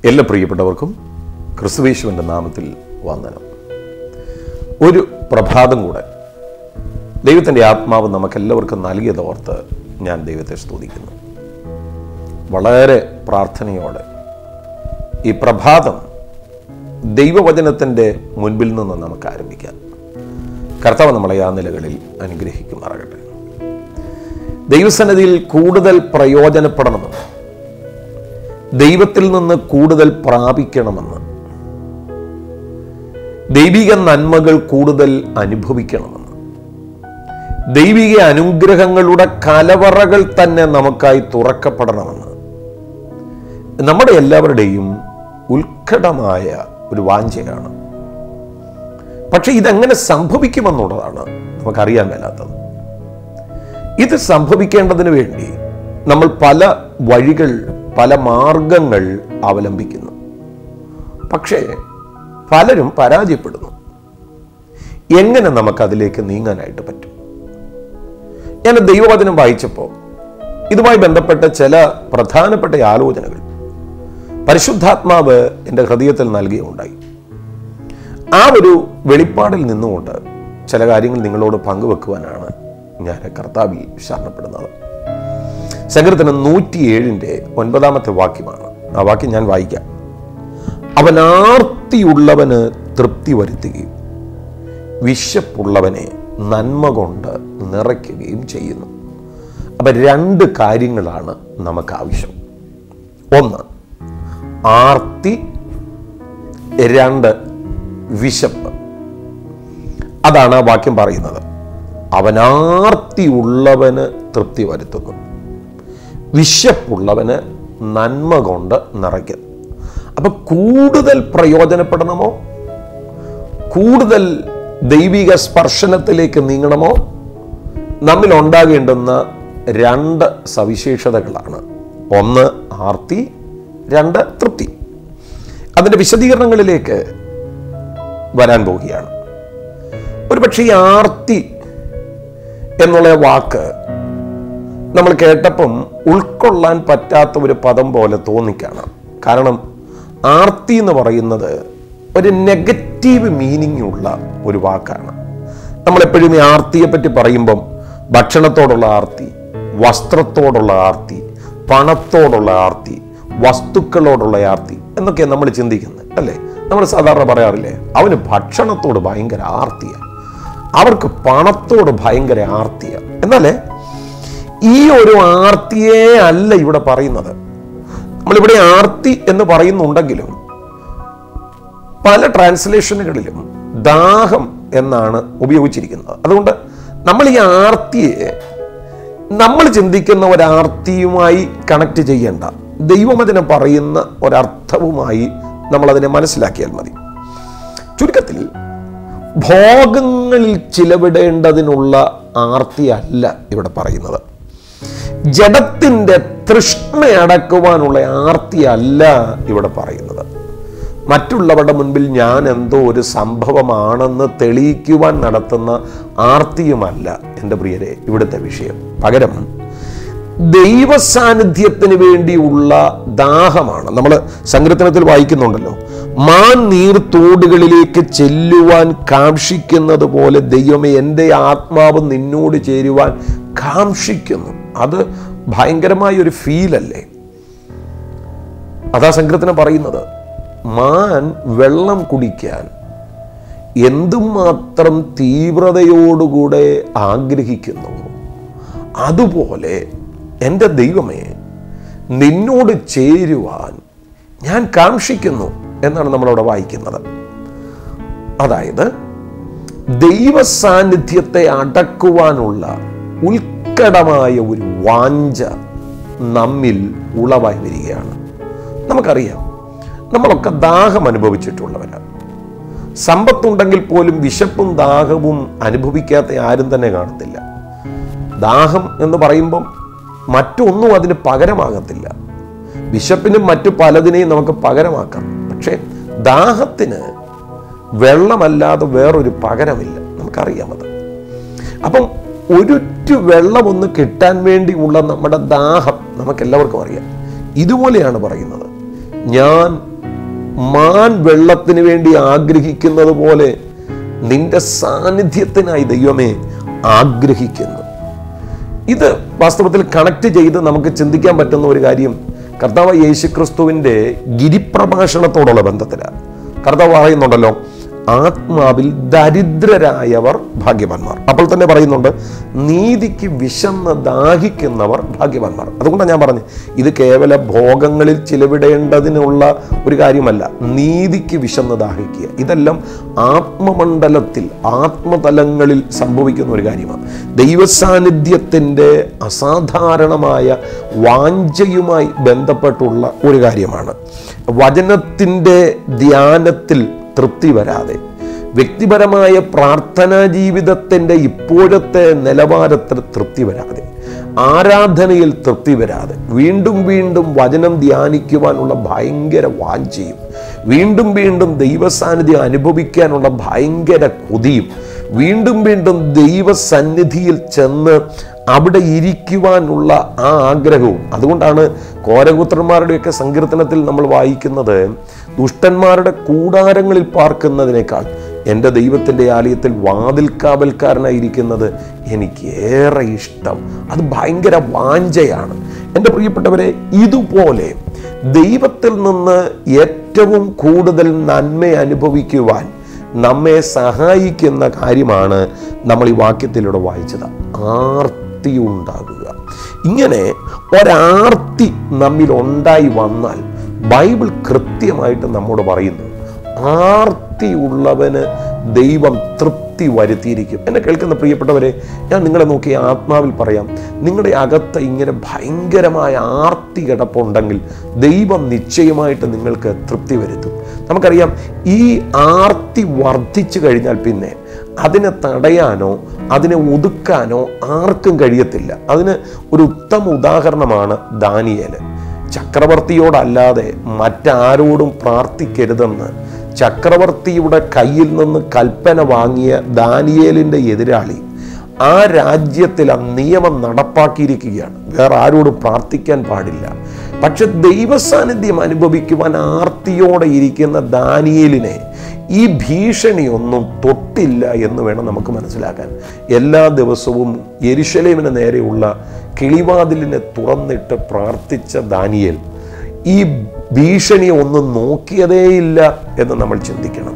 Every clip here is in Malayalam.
എല്ലാ പ്രിയപ്പെട്ടവർക്കും ക്രിസ്തുവേശുവിൻ്റെ നാമത്തിൽ വന്ദനം ഒരു പ്രഭാതം കൂടെ ദൈവത്തിൻ്റെ ആത്മാവ് നമുക്കെല്ലാവർക്കും നൽകിയതോർത്ത് ഞാൻ ദൈവത്തെ സ്തുതിക്കുന്നു വളരെ പ്രാർത്ഥനയോടെ ഈ പ്രഭാതം ദൈവവചനത്തിൻ്റെ മുൻപിൽ നിന്ന് നമുക്ക് ആരംഭിക്കാം കർത്താവ് നമ്മളെ ആ നിലകളിൽ അനുഗ്രഹിക്കുമാറാകട്ടെ ദൈവസന്നിധിയിൽ കൂടുതൽ പ്രയോജനപ്പെടണമെന്ന് ദൈവത്തിൽ നിന്ന് കൂടുതൽ പ്രാപിക്കണമെന്ന് ദൈവിക നന്മകൾ കൂടുതൽ അനുഭവിക്കണമെന്ന് ദൈവിക അനുഗ്രഹങ്ങളുടെ കലവറകൾ തന്നെ നമുക്കായി തുറക്കപ്പെടണമെന്ന് നമ്മുടെ എല്ലാവരുടെയും ഉത്കടമായ ഒരു വാഞ്ചയാണ് പക്ഷെ ഇതെങ്ങനെ സംഭവിക്കുമെന്നുള്ളതാണ് നമുക്കറിയാൻ മേലാത്തത് ഇത് സംഭവിക്കേണ്ടതിന് വേണ്ടി നമ്മൾ പല വഴികൾ പല മാർഗങ്ങൾ അവലംബിക്കുന്നു പക്ഷേ പലരും പരാജയപ്പെടുന്നു എങ്ങനെ നമുക്കതിലേക്ക് നീങ്ങാനായിട്ട് പറ്റും ഞാൻ ദൈവവചനം വായിച്ചപ്പോൾ ഇതുമായി ബന്ധപ്പെട്ട ചില പ്രധാനപ്പെട്ട ആലോചനകൾ പരിശുദ്ധാത്മാവ് എൻ്റെ ഹൃദയത്തിൽ നൽകിയുണ്ടായി ആ ഒരു വെളിപ്പാടിൽ നിന്നുകൊണ്ട് ചില കാര്യങ്ങൾ നിങ്ങളോട് പങ്കുവെക്കുവാനാണ് ഞാൻ കർത്താവിൽ ശരണപ്പെടുന്നത് സങ്കീർത്തനം നൂറ്റിയേഴിൻ്റെ ഒൻപതാമത്തെ വാക്യമാണ് ആ വാക്യം ഞാൻ വായിക്കാം അവൻ ആർത്തിയുള്ളവന് തൃപ്തി വരുത്തുകയും വിശപ്പുള്ളവനെ നന്മ കൊണ്ട് നിറയ്ക്കുകയും ചെയ്യുന്നു അപ്പം രണ്ട് കാര്യങ്ങളാണ് നമുക്ക് ആവശ്യം ഒന്ന് ആർത്തി രണ്ട് വിശപ്പ് അതാണ് ആ വാക്യം പറയുന്നത് അവൻ ആർത്തിയുള്ളവന് തൃപ്തി വരുത്തുന്നു വിശപ്പുള്ളവന് നന്മ കൊണ്ട് നിറയ്ക്കുന്നു അപ്പൊ കൂടുതൽ പ്രയോജനപ്പെടണമോ കൂടുതൽ ദൈവിക സ്പർശനത്തിലേക്ക് നീങ്ങണമോ നമ്മിൽ ഉണ്ടാകേണ്ടുന്ന രണ്ട് സവിശേഷതകളാണ് ഒന്ന് ആർത്തി രണ്ട് തൃപ്തി അതിൻ്റെ വിശദീകരണങ്ങളിലേക്ക് വരാൻ പോവുകയാണ് ഒരുപക്ഷെ ഈ ആർത്തി എന്നുള്ള വാക്ക് നമ്മൾ കേട്ടപ്പം ഉൾക്കൊള്ളാൻ പറ്റാത്ത ഒരു പദം പോലെ തോന്നിക്കാണ് കാരണം ആർത്തി എന്ന് പറയുന്നത് ഒരു നെഗറ്റീവ് മീനിങ് ഉള്ള ഒരു വാക്കാണ് നമ്മളെപ്പോഴും ഈ ആർത്തിയെ പറ്റി പറയുമ്പം ഭക്ഷണത്തോടുള്ള ആർത്തി വസ്ത്രത്തോടുള്ള ആർത്തി പണത്തോടുള്ള ആർത്തി വസ്തുക്കളോടുള്ള ആർത്തി എന്നൊക്കെ നമ്മൾ ചിന്തിക്കുന്നത് അല്ലേ നമ്മൾ സാധാരണ പറയാറില്ലേ അവന് ഭക്ഷണത്തോട് ഭയങ്കര ആർത്തിയാണ് അവർക്ക് പണത്തോട് ഭയങ്കര ആർത്തിയാണ് എന്നാലേ ഈ ഒരു ആർത്തിയെ അല്ല ഇവിടെ പറയുന്നത് നമ്മളിവിടെ ആർത്തി എന്ന് പറയുന്നുണ്ടെങ്കിലും പല ട്രാൻസ്ലേഷനുകളിലും ദാഹം എന്നാണ് ഉപയോഗിച്ചിരിക്കുന്നത് അതുകൊണ്ട് നമ്മൾ ഈ ആർത്തിയെ നമ്മൾ ചിന്തിക്കുന്ന ഒരാർത്തിയുമായി കണക്ട് ചെയ്യേണ്ട ദൈവം അതിനെ പറയുന്ന ഒരർത്ഥവുമായി നമ്മൾ അതിനെ മനസ്സിലാക്കിയാൽ മതി ചുരുക്കത്തിൽ ഭോഗങ്ങളിൽ ചിലവിടേണ്ടതിനുള്ള ആർത്തിയല്ല ഇവിടെ പറയുന്നത് ജഡത്തിൻ്റെ തൃഷ്ണയടക്കുവാനുള്ള ആർത്തിയല്ല ഇവിടെ പറയുന്നത് മറ്റുള്ളവരുടെ മുൻപിൽ ഞാൻ എന്തോ ഒരു സംഭവമാണെന്ന് തെളിയിക്കുവാൻ നടത്തുന്ന ആർത്തിയുമല്ല എൻ്റെ പ്രിയരെ ഇവിടുത്തെ വിഷയം പകരം ദൈവ സാന്നിധ്യത്തിന് വേണ്ടിയുള്ള ദാഹമാണ് നമ്മൾ സങ്കീർത്തനത്തിൽ വായിക്കുന്നുണ്ടല്ലോ മാൻ നീർത്തോടുകളിലേക്ക് ചെല്ലുവാൻ കാക്ഷിക്കുന്നത് പോലെ ദൈവമേ എൻ്റെ ആത്മാവ് നിന്നോട് ചേരുവാൻ കാക്ഷിക്കുന്നു അത് ഭയങ്കരമായ ഒരു ഫീലല്ലേ അതാ സങ്കീർത്തനം പറയുന്നത് മാൻ വെള്ളം കുടിക്കാൻ എന്തുമാത്രം തീവ്രതയോടുകൂടെ ആഗ്രഹിക്കുന്നു അതുപോലെ എൻ്റെ ദൈവമേ നിന്നോട് ചേരുവാൻ ഞാൻ കാക്ഷിക്കുന്നു എന്നാണ് നമ്മളവിടെ വായിക്കുന്നത് അതായത് ദൈവ സാന്നിധ്യത്തെ അടക്കുവാനുള്ള ഉത്കടമായ ഒരു വാഞ്ച നമ്മിൽ ഉളവായി വരികയാണ് നമുക്കറിയാം നമ്മളൊക്കെ ദാഹം അനുഭവിച്ചിട്ടുള്ളവരാണ് സമ്പത്തുണ്ടെങ്കിൽ പോലും വിശപ്പും ദാഹവും അനുഭവിക്കാത്ത ആരും തന്നെ കാണത്തില്ല ദാഹം എന്ന് പറയുമ്പം മറ്റൊന്നും അതിന് പകരമാകത്തില്ല വിശപ്പിനും മറ്റു പലതിനെയും നമുക്ക് പകരമാക്കാം പക്ഷേ ദാഹത്തിന് വെള്ളമല്ലാതെ വേറൊരു പകരമില്ല നമുക്കറിയാം അത് അപ്പം ഒരുറ്റു വെള്ളം ഒന്ന് കിട്ടാൻ വേണ്ടിയുള്ള നമ്മുടെ ദാഹം നമുക്കെല്ലാവർക്കും അറിയാം ഇതുപോലെയാണ് പറയുന്നത് ഞാൻ മാൻ വെള്ളത്തിന് വേണ്ടി ആഗ്രഹിക്കുന്നത് പോലെ നിന്റെ സാന്നിധ്യത്തിനായി ദൈവമേ ആഗ്രഹിക്കുന്നു ഇത് വാസ്തവത്തിൽ കണക്ട് ചെയ്ത് നമുക്ക് ചിന്തിക്കാൻ പറ്റുന്ന ഒരു കാര്യം കർത്താവ് യേശുക്രിസ്തുവിൻ്റെ ഗിരിപ്രഭാഷണത്തോടുള്ള ബന്ധത്തിലാണ് കർത്താവ് പറയുന്നുണ്ടല്ലോ ആത്മാവിൽ ദരിദ്രരായവർ ഭാഗ്യവാന്മാർ അപ്പോൾ തന്നെ പറയുന്നുണ്ട് നീതിക്ക് വിശന്ന് ദാഹിക്കുന്നവർ ഭാഗ്യവാന്മാർ അതുകൊണ്ടാണ് ഞാൻ പറഞ്ഞു ഇത് കേവല ഭോഗങ്ങളിൽ ചിലവിടേണ്ടതിനുള്ള ഒരു കാര്യമല്ല നീതിക്ക് വിശന്ന് ദാഹിക്കുക ഇതെല്ലാം ആത്മമണ്ഡലത്തിൽ ആത്മതലങ്ങളിൽ സംഭവിക്കുന്ന ഒരു കാര്യമാണ് ദൈവസാന്നിധ്യത്തിൻ്റെ അസാധാരണമായ വാഞ്ചയുമായി ബന്ധപ്പെട്ടുള്ള ഒരു കാര്യമാണ് വചനത്തിൻ്റെ ധ്യാനത്തിൽ തൃപ്തി വരാതെ വ്യക്തിപരമായ പ്രാർത്ഥനാ ജീവിതത്തിൻ്റെ ഇപ്പോഴത്തെ നിലവാരത്തിൽ തൃപ്തി വരാതെ ആരാധനയിൽ തൃപ്തി വരാതെ വീണ്ടും വീണ്ടും വചനം ധ്യാനിക്കുവാനുള്ള ഭയങ്കര വാഞ്ചയും വീണ്ടും വീണ്ടും ദൈവസാന്നിധ്യം അനുഭവിക്കാനുള്ള ഭയങ്കര കൊതിയും വീണ്ടും വീണ്ടും ദൈവസന്നിധിയിൽ ചെന്ന് അവിടെ ഇരിക്കുവാനുള്ള ആ ആഗ്രഹവും അതുകൊണ്ടാണ് കോരപുത്രന്മാരുടെയൊക്കെ സങ്കീർത്തനത്തിൽ നമ്മൾ വായിക്കുന്നത് ദുഷ്ടന്മാരുടെ കൂടാരങ്ങളിൽ പാർക്കുന്നതിനേക്കാൾ എൻ്റെ ദൈവത്തിൻ്റെ ആലയത്തിൽ വാതിൽ കാവൽക്കാരനായിരിക്കുന്നത് എനിക്ക് ഏറെ ഇഷ്ടം അത് ഭയങ്കര വാഞ്ചയാണ് എൻ്റെ പ്രിയപ്പെട്ടവരെ ഇതുപോലെ ദൈവത്തിൽ നിന്ന് ഏറ്റവും കൂടുതൽ നന്മ അനുഭവിക്കുവാൻ നമ്മെ സഹായിക്കുന്ന കാര്യമാണ് നമ്മൾ ഈ വാക്യത്തിലൂടെ വായിച്ചത് ആർത്തി ഉണ്ടാകുക ഇങ്ങനെ ഒരാർത്തി നമ്മിൽ ഉണ്ടായി വന്നാൽ ബൈബിൾ കൃത്യമായിട്ട് നമ്മോട് പറയുന്നു ആർത്തി ഉള്ളവന് ദൈവം തൃപ്തി വരുത്തിയിരിക്കും എന്നെ കേൾക്കുന്ന പ്രിയപ്പെട്ടവരെ ഞാൻ നിങ്ങളെ നോക്കി ആത്മാവിൽ പറയാം നിങ്ങളുടെ അകത്ത് ഇങ്ങനെ ഭയങ്കരമായ ആർത്തി കിടപ്പുണ്ടെങ്കിൽ ദൈവം നിശ്ചയമായിട്ട് നിങ്ങൾക്ക് തൃപ്തി വരുത്തും നമുക്കറിയാം ഈ ആർത്തി വർദ്ധിച്ചു കഴിഞ്ഞാൽ പിന്നെ അതിനെ തടയാനോ അതിനെ ഒതുക്കാനോ ആർക്കും കഴിയത്തില്ല അതിന് ഒരു ഉത്തമ ഉദാഹരണമാണ് ദാനിയേല് ചക്രവർത്തിയോടല്ലാതെ മറ്റാരോടും പ്രാർത്ഥിക്കരുതെന്ന് ചക്രവർത്തിയുടെ കയ്യിൽ നിന്ന് കൽപ്പന വാങ്ങിയ ദാനിയേലിൻ്റെ എതിരാളി ആ രാജ്യത്തിൽ ആ നിയമം നടപ്പാക്കിയിരിക്കുകയാണ് വേറെ ആരോടും പ്രാർത്ഥിക്കാൻ പാടില്ല പക്ഷെ ദൈവസാന്നിധ്യം അനുഭവിക്കുവാൻ ആർത്തിയോടെ ഇരിക്കുന്ന ദാനിയേലിനെ ഈ ഭീഷണിയൊന്നും തൊട്ടില്ല എന്ന് വേണം നമുക്ക് മനസ്സിലാക്കാൻ എല്ലാ ദിവസവും യെരുശലേമിന് നേരെയുള്ള കിളിവാതിലിനെ തുറന്നിട്ട് പ്രാർത്ഥിച്ച ദാനിയേൽ ഈ ഭീഷണി ഒന്നും നോക്കിയതേയില്ല എന്ന് നമ്മൾ ചിന്തിക്കണം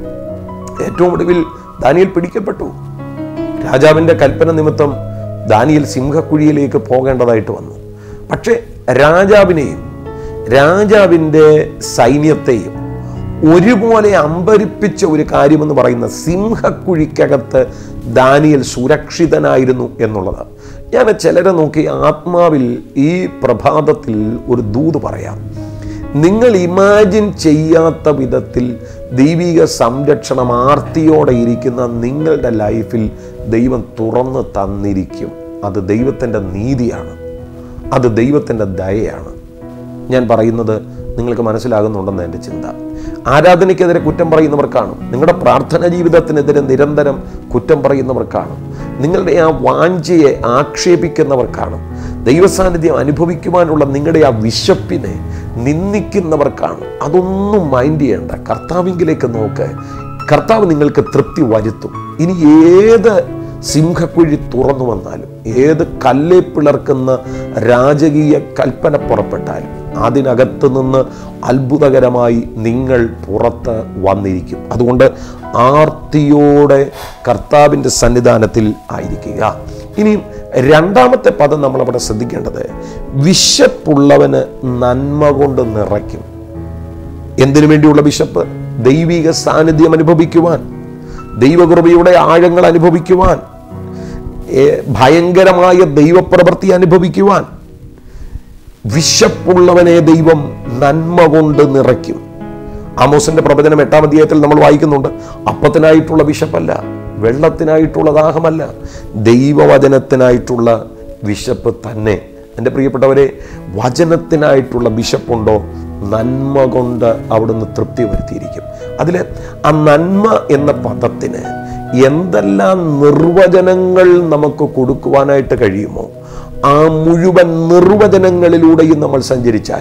ഏറ്റവും ഒടുവിൽ ദാനിയേൽ പിടിക്കപ്പെട്ടു രാജാവിൻ്റെ കൽപ്പന നിമിത്തം ദാനിയേൽ സിംഹക്കുഴിയിലേക്ക് പോകേണ്ടതായിട്ട് വന്നു പക്ഷേ രാജാവിനെയും രാജാവിൻ്റെ സൈന്യത്തെയും ഒരുപോലെ അമ്പരിപ്പിച്ച ഒരു കാര്യമെന്ന് പറയുന്ന സിംഹക്കുഴിക്കകത്ത് ദാനിയൽ സുരക്ഷിതനായിരുന്നു എന്നുള്ളത് ഞാൻ ചിലരെ നോക്കി ആത്മാവിൽ ഈ പ്രഭാതത്തിൽ ഒരു ദൂത് പറയാം നിങ്ങൾ ഇമാജിൻ ചെയ്യാത്ത വിധത്തിൽ ദൈവിക സംരക്ഷണം ആർത്തിയോടെ ഇരിക്കുന്ന നിങ്ങളുടെ ലൈഫിൽ ദൈവം തുറന്ന് തന്നിരിക്കും അത് ദൈവത്തിൻ്റെ നീതിയാണ് അത് ദൈവത്തിൻ്റെ ദയയാണ് ഞാൻ പറയുന്നത് നിങ്ങൾക്ക് മനസ്സിലാകുന്നുണ്ടെന്ന് എൻ്റെ ചിന്ത ആരാധനയ്ക്കെതിരെ കുറ്റം പറയുന്നവർ കാണും നിങ്ങളുടെ പ്രാർത്ഥന ജീവിതത്തിനെതിരെ നിരന്തരം കുറ്റം പറയുന്നവർ കാണും നിങ്ങളുടെ ആ വാഞ്ചയെ ആക്ഷേപിക്കുന്നവർ കാണും ദൈവസാന്നിധ്യം അനുഭവിക്കുവാനുള്ള നിങ്ങളുടെ ആ വിശപ്പിനെ നിന്ദിക്കുന്നവർ കാണും അതൊന്നും മൈൻഡ് ചെയ്യേണ്ട കർത്താവിങ്കിലേക്ക് നോക്ക് കർത്താവ് നിങ്ങൾക്ക് തൃപ്തി വരുത്തും ഇനി ഏത് സിംഹക്കുഴി തുറന്നു വന്നാലും ഏത് കല്ലെ പിളർക്കുന്ന രാജകീയ കൽപ്പന പുറപ്പെട്ടാലും അതിനകത്ത് നിന്ന് അത്ഭുതകരമായി നിങ്ങൾ പുറത്ത് വന്നിരിക്കും അതുകൊണ്ട് ആർത്തിയോടെ കർത്താവിൻ്റെ സന്നിധാനത്തിൽ ആയിരിക്കുക ഇനിയും രണ്ടാമത്തെ പദം നമ്മളവിടെ ശ്രദ്ധിക്കേണ്ടത് വിശപ്പുള്ളവന് നന്മ കൊണ്ട് നിറയ്ക്കും എന്തിനു വേണ്ടിയുള്ള വിശപ്പ് ദൈവിക സാന്നിധ്യം അനുഭവിക്കുവാൻ ദൈവകൃപയുടെ ആഴങ്ങൾ അനുഭവിക്കുവാൻ ഏ, ഭയങ്കരമായ ദൈവപ്രവൃത്തി അനുഭവിക്കുവാൻ വിശപ്പുള്ളവനെ ദൈവം നന്മ കൊണ്ട് നിറയ്ക്കും ആമോസിന്റെ പ്രവചനം എട്ടാം അധ്യായത്തിൽ നമ്മൾ വായിക്കുന്നുണ്ട് അപ്പത്തിനായിട്ടുള്ള വിശപ്പല്ല വെള്ളത്തിനായിട്ടുള്ള ദാഹമല്ല ദൈവവചനത്തിനായിട്ടുള്ള വിശപ്പ് തന്നെ എൻ്റെ പ്രിയപ്പെട്ടവരെ വചനത്തിനായിട്ടുള്ള വിശപ്പുണ്ടോ നന്മ കൊണ്ട് അവിടുന്ന് തൃപ്തി വരുത്തിയിരിക്കും അതിൽ ആ നന്മ എന്ന പദത്തിന് എന്തെല്ലാം നിർവചനങ്ങൾ നമുക്ക് കൊടുക്കുവാനായിട്ട് കഴിയുമോ ആ മുഴുവൻ നിർവചനങ്ങളിലൂടെയും നമ്മൾ സഞ്ചരിച്ചാലും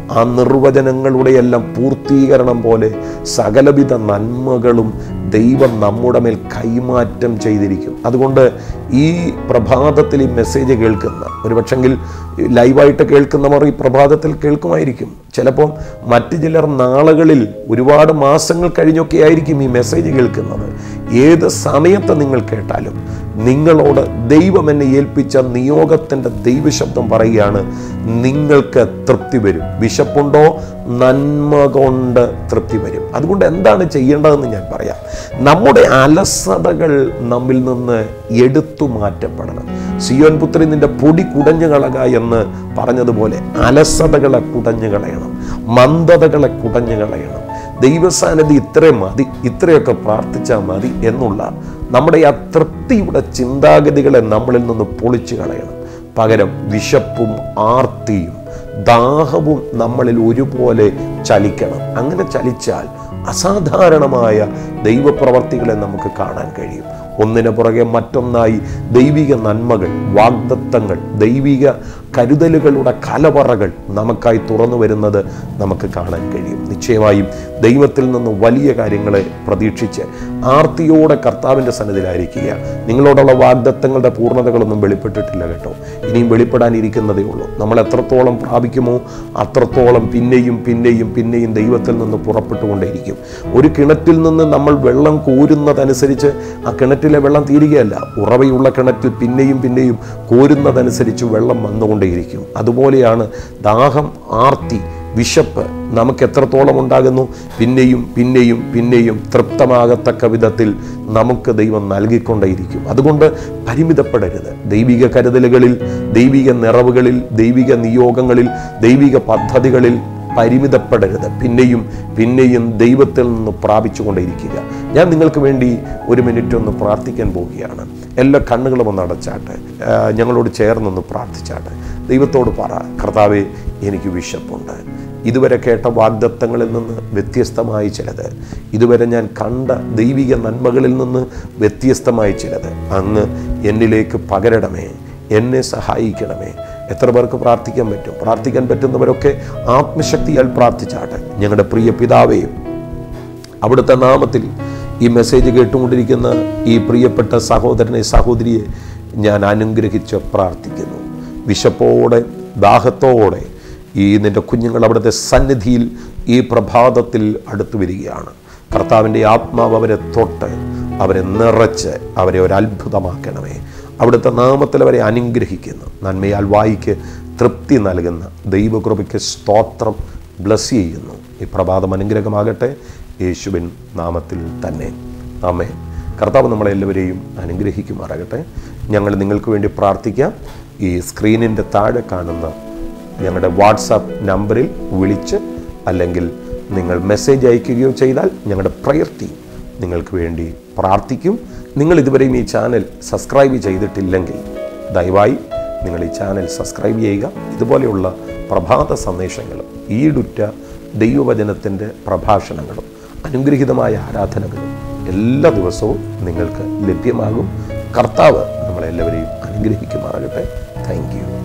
ആ നിർവചനങ്ങളുടെ എല്ലാം പൂർത്തീകരണം പോലെ സകലവിധ നന്മകളും ദൈവം നമ്മുടെ മേൽ കൈമാറ്റം ചെയ്തിരിക്കും അതുകൊണ്ട് ഈ പ്രഭാതത്തിൽ ഈ മെസ്സേജ് കേൾക്കുന്ന ഒരു പക്ഷെങ്കിൽ ലൈവായിട്ട് കേൾക്കുന്നവർ ഈ പ്രഭാതത്തിൽ കേൾക്കുമായിരിക്കും ചിലപ്പോൾ മറ്റു ചിലർ നാളുകളിൽ ഒരുപാട് മാസങ്ങൾ കഴിഞ്ഞൊക്കെ ആയിരിക്കും ഈ മെസ്സേജ് കേൾക്കുന്നത് ഏത് സമയത്ത് നിങ്ങൾ കേട്ടാലും നിങ്ങളോട് ദൈവം എന്നെ ഏൽപ്പിച്ച നിയോഗത്തിൻ്റെ ദൈവശബ്ദം പറയുകയാണ് നിങ്ങൾക്ക് തൃപ്തി വരും വിശപ്പുണ്ടോ നന്മ കൊണ്ട് തൃപ്തി വരും അതുകൊണ്ട് എന്താണ് ചെയ്യേണ്ടതെന്ന് ഞാൻ പറയാം നമ്മുടെ അലസതകൾ നമ്മിൽ നിന്ന് എടുത്തു മാറ്റപ്പെടണം സിയോൻ പുത്രി നിന്റെ പൊടി കുടഞ്ഞു കളക എന്ന് പറഞ്ഞതുപോലെ അലസതകളെ കുടഞ്ഞു കളയണം മന്ദതകളെ കുടഞ്ഞു കളയണം ദൈവസാന്നിധി ഇത്രയും മതി ഇത്രയൊക്കെ പ്രാർത്ഥിച്ചാൽ മതി എന്നുള്ള നമ്മുടെ ആ തൃപ്തിയുടെ ചിന്താഗതികളെ നമ്മളിൽ നിന്ന് പൊളിച്ചു കളയണം പകരം വിശപ്പും ആർത്തിയും ദാഹവും നമ്മളിൽ ഒരുപോലെ ചലിക്കണം അങ്ങനെ ചലിച്ചാൽ അസാധാരണമായ ദൈവപ്രവർത്തികളെ നമുക്ക് കാണാൻ കഴിയും ഒന്നിനു പുറകെ മറ്റൊന്നായി ദൈവിക നന്മകൾ വാഗ്ദത്തങ്ങൾ ദൈവിക കരുതലുകളുടെ കലവറകൾ നമുക്കായി തുറന്നു വരുന്നത് നമുക്ക് കാണാൻ കഴിയും നിശ്ചയമായും ദൈവത്തിൽ നിന്ന് വലിയ കാര്യങ്ങളെ പ്രതീക്ഷിച്ച് ആർത്തിയോടെ കർത്താവിൻ്റെ സന്നിധിയിലായിരിക്കുക നിങ്ങളോടുള്ള വാഗ്ദത്തങ്ങളുടെ പൂർണ്ണതകളൊന്നും വെളിപ്പെട്ടിട്ടില്ല കേട്ടോ ഇനിയും വെളിപ്പെടാനിരിക്കുന്നതേ ഉള്ളൂ നമ്മൾ എത്രത്തോളം പ്രാപിക്കുമോ അത്രത്തോളം പിന്നെയും പിന്നെയും പിന്നെയും ദൈവത്തിൽ നിന്ന് പുറപ്പെട്ടുകൊണ്ടേയിരിക്കും ഒരു കിണറ്റിൽ നിന്ന് നമ്മൾ വെള്ളം കോരുന്നതനുസരിച്ച് ആ കിണറ്റിലെ വെള്ളം തീരുകയല്ല ഉറവയുള്ള കിണറ്റിൽ പിന്നെയും പിന്നെയും കോരുന്നതനുസരിച്ച് വെള്ളം വന്നുകൊണ്ടേയിരിക്കും അതുപോലെയാണ് ദാഹം ആർത്തി വിശപ്പ് നമുക്ക് എത്രത്തോളം ഉണ്ടാകുന്നു പിന്നെയും പിന്നെയും പിന്നെയും തൃപ്തമാകത്തക്ക വിധത്തിൽ നമുക്ക് ദൈവം നൽകിക്കൊണ്ടേയിരിക്കും അതുകൊണ്ട് പരിമിതപ്പെടരുത് ദൈവിക കരുതലുകളിൽ ദൈവിക നിറവുകളിൽ ദൈവിക നിയോഗങ്ങളിൽ ദൈവിക പദ്ധതികളിൽ പരിമിതപ്പെടരുത് പിന്നെയും പിന്നെയും ദൈവത്തിൽ നിന്ന് പ്രാപിച്ചുകൊണ്ടേയിരിക്കുക ഞാൻ നിങ്ങൾക്ക് വേണ്ടി ഒരു മിനിറ്റ് ഒന്ന് പ്രാർത്ഥിക്കാൻ പോവുകയാണ് എല്ലാ കണ്ണുകളും ഒന്ന് അടച്ചാട്ടെ ആ, ഞങ്ങളോട് ചേർന്നൊന്ന് പ്രാർത്ഥിച്ചാട്ടെ ദൈവത്തോട് പറ കർത്താവെ എനിക്ക് വിശപ്പുണ്ട് ഇതുവരെ കേട്ട വാഗ്ദത്തങ്ങളിൽ നിന്ന് വ്യത്യസ്തമായി ചിലത് ഇതുവരെ ഞാൻ കണ്ട ദൈവിക നന്മകളിൽ നിന്ന് വ്യത്യസ്തമായി ചിലത് അങ്ങ് എന്നിലേക്ക് പകരണമേ എന്നെ സഹായിക്കണമേ എത്ര പേർക്ക് പ്രാർത്ഥിക്കാൻ പറ്റും പ്രാർത്ഥിക്കാൻ പറ്റുന്നവരൊക്കെ ആത്മശക്തിയാൽ പ്രാർത്ഥിച്ചാട്ടെ ഞങ്ങളുടെ പ്രിയ പിതാവേയും അവിടുത്തെ നാമത്തിൽ ഈ മെസ്സേജ് കേട്ടുകൊണ്ടിരിക്കുന്ന ഈ പ്രിയപ്പെട്ട സഹോദരനെ സഹോദരിയെ ഞാൻ അനുഗ്രഹിച്ച് പ്രാർത്ഥിക്കുന്നു വിശപ്പോടെ ദാഹത്തോടെ ഈ നിന്റെ കുഞ്ഞുങ്ങൾ അവിടുത്തെ സന്നിധിയിൽ ഈ പ്രഭാതത്തിൽ അടുത്തു വരികയാണ് കർത്താവിൻ്റെ ആത്മാവ് അവരെ തൊട്ട് അവരെ നിറച്ച് അവരെ ഒരു അത്ഭുതമാക്കണമേ അവിടുത്തെ നാമത്തിൽ അവരെ അനുഗ്രഹിക്കുന്നു നന്മയാൽ വായിക്ക് തൃപ്തി നൽകുന്ന ദൈവകൃപയ്ക്ക് സ്തോത്രം ബ്ലസ് ചെയ്യുന്നു ഈ പ്രഭാതം അനുഗ്രഹമാകട്ടെ യേശുവിൻ നാമത്തിൽ തന്നെ ആമേ കർത്താവ് നമ്മളെല്ലാവരെയും അനുഗ്രഹിക്കുമാറാകട്ടെ ഞങ്ങൾ നിങ്ങൾക്ക് വേണ്ടി പ്രാർത്ഥിക്കാം ഈ സ്ക്രീനിൻ്റെ താഴെ കാണുന്ന ഞങ്ങളുടെ വാട്സാപ്പ് നമ്പറിൽ വിളിച്ച് അല്ലെങ്കിൽ നിങ്ങൾ മെസ്സേജ് അയക്കുകയോ ചെയ്താൽ ഞങ്ങളുടെ പ്രയർ ടീം നിങ്ങൾക്ക് വേണ്ടി പ്രാർത്ഥിക്കും നിങ്ങൾ ഇതുവരെയും ഈ ചാനൽ സബ്സ്ക്രൈബ് ചെയ്തിട്ടില്ലെങ്കിൽ ദയവായി നിങ്ങൾ ഈ ചാനൽ സബ്സ്ക്രൈബ് ചെയ്യുക ഇതുപോലെയുള്ള പ്രഭാത സന്ദേശങ്ങളും ഈടുറ്റ ദൈവവചനത്തിൻ്റെ പ്രഭാഷണങ്ങളും അനുഗ്രഹീതമായ ആരാധനകളും എല്ലാ ദിവസവും നിങ്ങൾക്ക് ലഭ്യമാകും കർത്താവ് നമ്മളെല്ലാവരെയും അനുഗ്രഹിക്കുമാറാകട്ടെ താങ്ക് യു